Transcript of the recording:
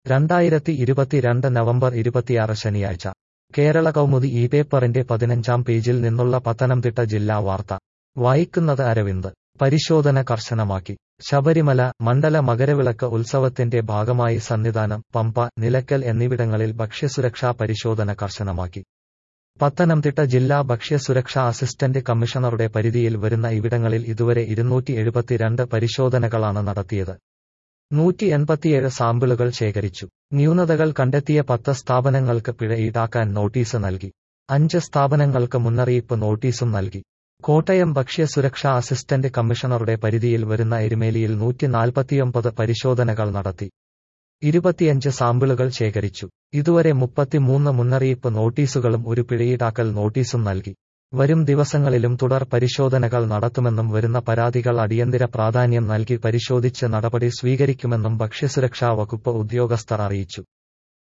രണ്ടായിരത്തി ഇരുപത്തിരണ്ട് നവംബർ ഇരുപത്തിയാറ് ശനിയാഴ്ച കേരള കൗമുദി ഈ പേപ്പറിന്റെ പതിനഞ്ചാം പേജിൽ നിന്നുള്ള പത്തനംതിട്ട ജില്ലാ വാർത്ത വായിക്കുന്നത് അരവിന്ദ് പരിശോധന കർശനമാക്കി ശബരിമല മണ്ഡല മകരവിളക്ക് ഉത്സവത്തിന്റെ ഭാഗമായി സന്നിധാനം പമ്പ നിലയ്ക്കൽ എന്നിവിടങ്ങളിൽ ഭക്ഷ്യസുരക്ഷാ പരിശോധന കർശനമാക്കി പത്തനംതിട്ട ജില്ലാ ഭക്ഷ്യസുരക്ഷാ അസിസ്റ്റന്റ് കമ്മീഷണറുടെ പരിധിയിൽ വരുന്ന ഇവിടങ്ങളിൽ ഇതുവരെ ഇരുന്നൂറ്റി എഴുപത്തിരണ്ട് പരിശോധനകളാണ് നടത്തിയത് നൂറ്റി എൺപത്തിയേഴ് സാമ്പിളുകൾ ശേഖരിച്ചു ന്യൂനതകൾ കണ്ടെത്തിയ പത്ത് സ്ഥാപനങ്ങൾക്ക് പിഴ ഈടാക്കാൻ നോട്ടീസ് നൽകി അഞ്ച് സ്ഥാപനങ്ങൾക്ക് മുന്നറിയിപ്പ് നോട്ടീസും നൽകി കോട്ടയം ഭക്ഷ്യസുരക്ഷാ അസിസ്റ്റന്റ് കമ്മീഷണറുടെ പരിധിയിൽ വരുന്ന എരുമേലിയിൽ നൂറ്റി നാൽപ്പത്തിയൊമ്പത് പരിശോധനകൾ നടത്തി ഇരുപത്തിയഞ്ച് സാമ്പിളുകൾ ശേഖരിച്ചു ഇതുവരെ മുപ്പത്തിമൂന്ന് മുന്നറിയിപ്പ് നോട്ടീസുകളും ഒരു പിഴയീടാക്കൽ നോട്ടീസും നൽകി വരും ദിവസങ്ങളിലും തുടർ പരിശോധനകൾ നടത്തുമെന്നും വരുന്ന പരാതികൾ അടിയന്തര പ്രാധാന്യം നൽകി പരിശോധിച്ച് നടപടി സ്വീകരിക്കുമെന്നും ഭക്ഷ്യസുരക്ഷാ വകുപ്പ് ഉദ്യോഗസ്ഥർ അറിയിച്ചു